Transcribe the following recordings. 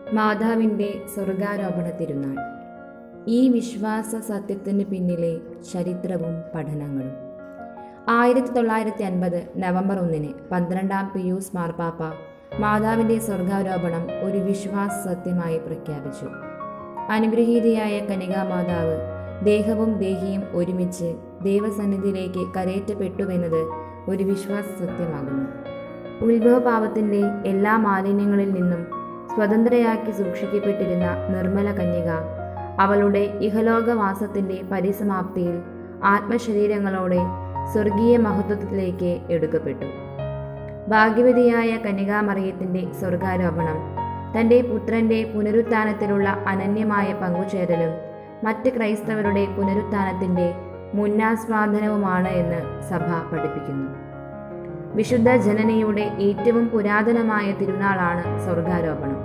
മാതാവിൻ്റെ സ്വർഗാരോപണ തിരുനാൾ ഈ വിശ്വാസ സത്യത്തിന് പിന്നിലെ ചരിത്രവും പഠനങ്ങളും ആയിരത്തി തൊള്ളായിരത്തി അൻപത് നവംബർ ഒന്നിന് പന്ത്രണ്ടാം പിയൂസ് മാർപ്പാപ്പ മാതാവിൻ്റെ സ്വർഗാരോപണം ഒരു വിശ്വാസ സത്യമായി പ്രഖ്യാപിച്ചു അനുഗ്രഹീതയായ കനികാമാതാവ് ദേഹവും ദേഹിയും ഒരുമിച്ച് ദൈവസന്നിധിയിലേക്ക് കരയേറ്റപ്പെട്ടുവെന്നത് ഒരു വിശ്വാസ സത്യമാകുന്നു ഉത്ഭവപാപത്തിൻ്റെ എല്ലാ മാലിന്യങ്ങളിൽ നിന്നും സ്വതന്ത്രയാക്കി സൂക്ഷിക്കപ്പെട്ടിരുന്ന നിർമ്മല കന്യക അവളുടെ ഇഹലോകവാസത്തിൻ്റെ പരിസമാപ്തിയിൽ ആത്മശരീരങ്ങളോടെ സ്വർഗീയ മഹത്വത്തിലേക്ക് എടുക്കപ്പെട്ടു ഭാഗ്യവതിയായ കന്യകാമറിയത്തിൻ്റെ സ്വർഗാരോപണം തൻ്റെ പുത്രൻ്റെ പുനരുത്ഥാനത്തിലുള്ള അനന്യമായ പങ്കുചേരലും മറ്റ് ക്രൈസ്തവരുടെ പുനരുത്ഥാനത്തിൻ്റെ മുന്നാസ്വാദനവുമാണ് എന്ന് സഭ പഠിപ്പിക്കുന്നു വിശുദ്ധ ജനനയുടെ ഏറ്റവും പുരാതനമായ തിരുനാളാണ് സ്വർഗാരോപണം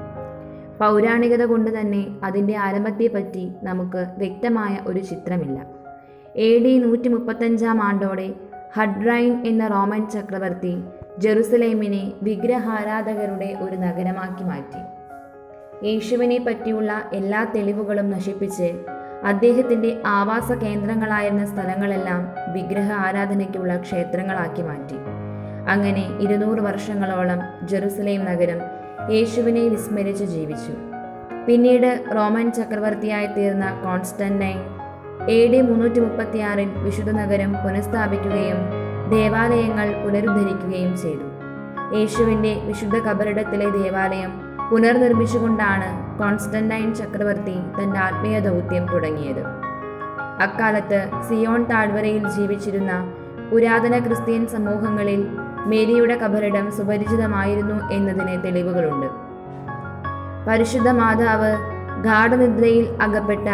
പൗരാണികത കൊണ്ട് തന്നെ അതിൻ്റെ ആരംഭത്തെപ്പറ്റി നമുക്ക് വ്യക്തമായ ഒരു ചിത്രമില്ല എ ഡി നൂറ്റി മുപ്പത്തഞ്ചാം ആണ്ടോടെ ഹഡ്രൈൻ എന്ന റോമൻ ചക്രവർത്തി ജെറുസലേമിനെ വിഗ്രഹാരാധകരുടെ ഒരു നഗരമാക്കി മാറ്റി യേശുവിനെ പറ്റിയുള്ള എല്ലാ തെളിവുകളും നശിപ്പിച്ച് അദ്ദേഹത്തിൻ്റെ ആവാസ കേന്ദ്രങ്ങളായിരുന്ന സ്ഥലങ്ങളെല്ലാം വിഗ്രഹ ആരാധനയ്ക്കുള്ള ക്ഷേത്രങ്ങളാക്കി മാറ്റി അങ്ങനെ ഇരുന്നൂറ് വർഷങ്ങളോളം ജെറുസലേം നഗരം യേശുവിനെ വിസ്മരിച്ച് ജീവിച്ചു പിന്നീട് റോമൻ ചക്രവർത്തിയായി തീർന്ന കോൺസ്റ്റന്റൈൻ എ ഡി മുന്നൂറ്റി മുപ്പത്തിയാറിൽ വിശുദ്ധ നഗരം പുനഃസ്ഥാപിക്കുകയും ദേവാലയങ്ങൾ പുനരുദ്ധരിക്കുകയും ചെയ്തു യേശുവിൻ്റെ വിശുദ്ധ കബറിടത്തിലെ ദേവാലയം പുനർനിർമ്മിച്ചുകൊണ്ടാണ് കോൺസ്റ്റന്റൈൻ ചക്രവർത്തി തൻ്റെ ആത്മീയ ദൗത്യം തുടങ്ങിയത് അക്കാലത്ത് സിയോൺ താഴ്വരയിൽ ജീവിച്ചിരുന്ന പുരാതന ക്രിസ്ത്യൻ സമൂഹങ്ങളിൽ മേരിയുടെ കബറിടം സുപരിചിതമായിരുന്നു എന്നതിന് തെളിവുകളുണ്ട് പരിശുദ്ധ മാതാവ് ഗാഠനിദ്രയിൽ അകപ്പെട്ട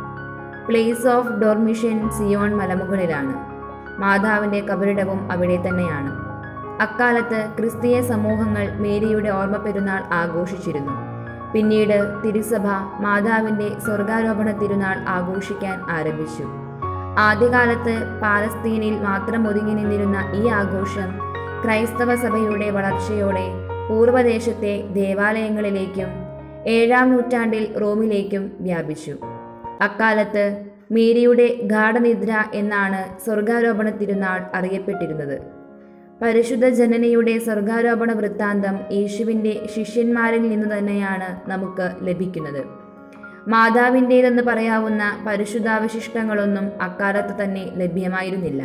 പ്ലേസ് ഓഫ് ഡോർമിഷൻ സിയോൺ മലമുകളിലാണ് മാതാവിൻ്റെ കബറിടവും അവിടെ തന്നെയാണ് അക്കാലത്ത് ക്രിസ്തീയ സമൂഹങ്ങൾ മേരിയുടെ ഓർമ്മ പെരുന്നാൾ ആഘോഷിച്ചിരുന്നു പിന്നീട് തിരുസഭ മാതാവിൻ്റെ സ്വർഗാരോപണ തിരുനാൾ ആഘോഷിക്കാൻ ആരംഭിച്ചു ആദ്യകാലത്ത് പാലസ്തീനിൽ മാത്രം ഒതുങ്ങി നിന്നിരുന്ന ഈ ആഘോഷം ക്രൈസ്തവ സഭയുടെ വളർച്ചയോടെ പൂർവ്വദേശത്തെ ദേവാലയങ്ങളിലേക്കും ഏഴാം നൂറ്റാണ്ടിൽ റോമിലേക്കും വ്യാപിച്ചു അക്കാലത്ത് മേരിയുടെ ഗാഠനിദ്ര എന്നാണ് സ്വർഗാരോപണ തിരുനാൾ അറിയപ്പെട്ടിരുന്നത് പരിശുദ്ധ ജനനയുടെ സ്വർഗാരോപണ വൃത്താന്തം യേശുവിൻ്റെ ശിഷ്യന്മാരിൽ നിന്ന് തന്നെയാണ് നമുക്ക് ലഭിക്കുന്നത് മാതാവിൻ്റേതെന്ന് പറയാവുന്ന പരിശുദ്ധാവശിഷ്ടങ്ങളൊന്നും അക്കാലത്ത് തന്നെ ലഭ്യമായിരുന്നില്ല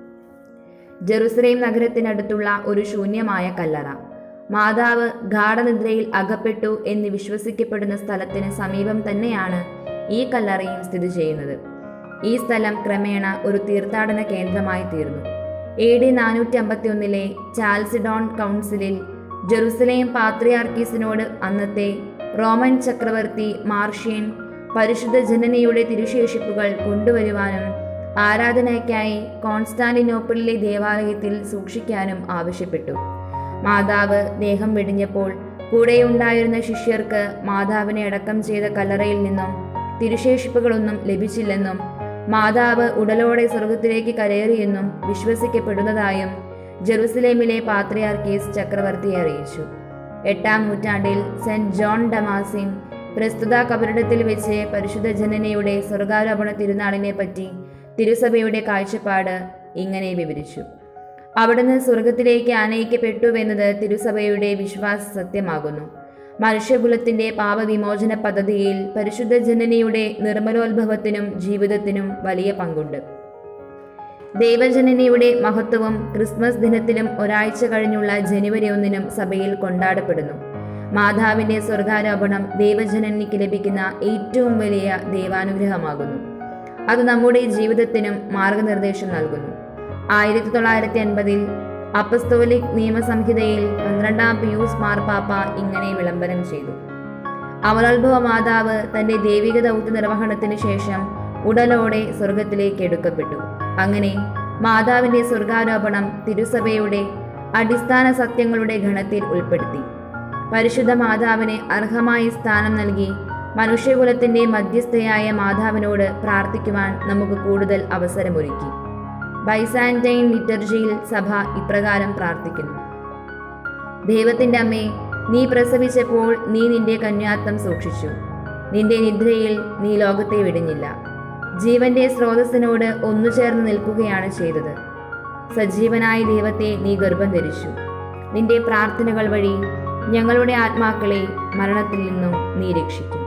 ജെറുസലേം നഗരത്തിനടുത്തുള്ള ഒരു ശൂന്യമായ കല്ലറ മാതാവ് ഗാഠനിദ്രയിൽ അകപ്പെട്ടു എന്ന് വിശ്വസിക്കപ്പെടുന്ന സ്ഥലത്തിന് സമീപം തന്നെയാണ് ഈ കല്ലറയും സ്ഥിതി ചെയ്യുന്നത് ഈ സ്ഥലം ക്രമേണ ഒരു തീർത്ഥാടന കേന്ദ്രമായി തീർന്നു എ ഡി നാനൂറ്റി അമ്പത്തി ഒന്നിലെ ചാൽസിഡോൺ കൗൺസിലിൽ ജെറുസലേം പാത്രിയാർക്കീസിനോട് അന്നത്തെ റോമൻ ചക്രവർത്തി മാർഷ്യൻ പരിശുദ്ധ ജനനയുടെ തിരുശേഷിപ്പുകൾ കൊണ്ടുവരുവാനും ആരാധനയ്ക്കായി കോൺസ്റ്റാന്റിനോപ്പിളിലെ ദേവാലയത്തിൽ സൂക്ഷിക്കാനും ആവശ്യപ്പെട്ടു മാതാവ് ദേഹം വെടിഞ്ഞപ്പോൾ കൂടെയുണ്ടായിരുന്ന ശിഷ്യർക്ക് മാതാവിനെ അടക്കം ചെയ്ത കല്ലറയിൽ നിന്നും തിരുശേഷിപ്പുകളൊന്നും ലഭിച്ചില്ലെന്നും മാതാവ് ഉടലോടെ സ്വർഗത്തിലേക്ക് കരയേറിയെന്നും വിശ്വസിക്കപ്പെടുന്നതായും ജെറുസലേമിലെ പാത്രിയാർക്കീസ് ചക്രവർത്തിയെ അറിയിച്ചു എട്ടാം നൂറ്റാണ്ടിൽ സെന്റ് ജോൺ ഡമാസിൻ പ്രസ്തുത കബറിടത്തിൽ വെച്ച് പരിശുദ്ധ ജനനയുടെ സ്വർഗാരോപണ തിരുനാളിനെ പറ്റി തിരുസഭയുടെ കാഴ്ചപ്പാട് ഇങ്ങനെ വിവരിച്ചു അവിടുന്ന് സ്വർഗത്തിലേക്ക് ആനയിക്കപ്പെട്ടുവെന്നത് തിരുസഭയുടെ വിശ്വാസ സത്യമാകുന്നു മനുഷ്യകുലത്തിന്റെ പാപവിമോചന പദ്ധതിയിൽ പരിശുദ്ധ ജനനിയുടെ നിർമ്മലോത്ഭവത്തിനും ജീവിതത്തിനും വലിയ പങ്കുണ്ട് ദൈവജനനിയുടെ മഹത്വവും ക്രിസ്മസ് ദിനത്തിലും ഒരാഴ്ച കഴിഞ്ഞുള്ള ജനുവരി ഒന്നിനും സഭയിൽ കൊണ്ടാടപ്പെടുന്നു മാതാവിന്റെ സ്വർഗാരോപണം ദൈവജനനിക്ക് ലഭിക്കുന്ന ഏറ്റവും വലിയ ദൈവാനുഗ്രഹമാകുന്നു അത് നമ്മുടെ ജീവിതത്തിനും മാർഗനിർദ്ദേശം നൽകുന്നു ആയിരത്തി തൊള്ളായിരത്തി അൻപതിൽ അപ്പസ്തോലിക് നിയമസംഹിതയിൽ പന്ത്രണ്ടാം പിയൂസ് മാർപ്പാപ്പ ഇങ്ങനെ വിളംബരം ചെയ്തു അമലോത്ഭവ മാതാവ് തന്റെ ദൈവിക ദൗത്യ നിർവഹണത്തിന് ശേഷം ഉടലോടെ സ്വർഗത്തിലേക്ക് എടുക്കപ്പെട്ടു അങ്ങനെ മാതാവിന്റെ സ്വർഗാരോപണം തിരുസഭയുടെ അടിസ്ഥാന സത്യങ്ങളുടെ ഗണത്തിൽ ഉൾപ്പെടുത്തി പരിശുദ്ധ മാതാവിന് അർഹമായ സ്ഥാനം നൽകി മനുഷ്യകുലത്തിന്റെ മധ്യസ്ഥയായ മാതാവിനോട് പ്രാർത്ഥിക്കുവാൻ നമുക്ക് കൂടുതൽ അവസരമൊരുക്കി ബൈസാൻറ്റൈൻ ലിറ്റർജിയിൽ സഭ ഇപ്രകാരം പ്രാർത്ഥിക്കുന്നു ദൈവത്തിൻ്റെ അമ്മേ നീ പ്രസവിച്ചപ്പോൾ നീ നിന്റെ കന്യാത്വം സൂക്ഷിച്ചു നിന്റെ നിദ്രയിൽ നീ ലോകത്തെ വിടുന്നില്ല ജീവന്റെ സ്രോതസ്സിനോട് ഒന്നു ചേർന്ന് നിൽക്കുകയാണ് ചെയ്തത് സജീവനായ ദൈവത്തെ നീ ഗർഭം ധരിച്ചു നിന്റെ പ്രാർത്ഥനകൾ വഴി ഞങ്ങളുടെ ആത്മാക്കളെ മരണത്തിൽ നിന്നും നീ രക്ഷിക്കും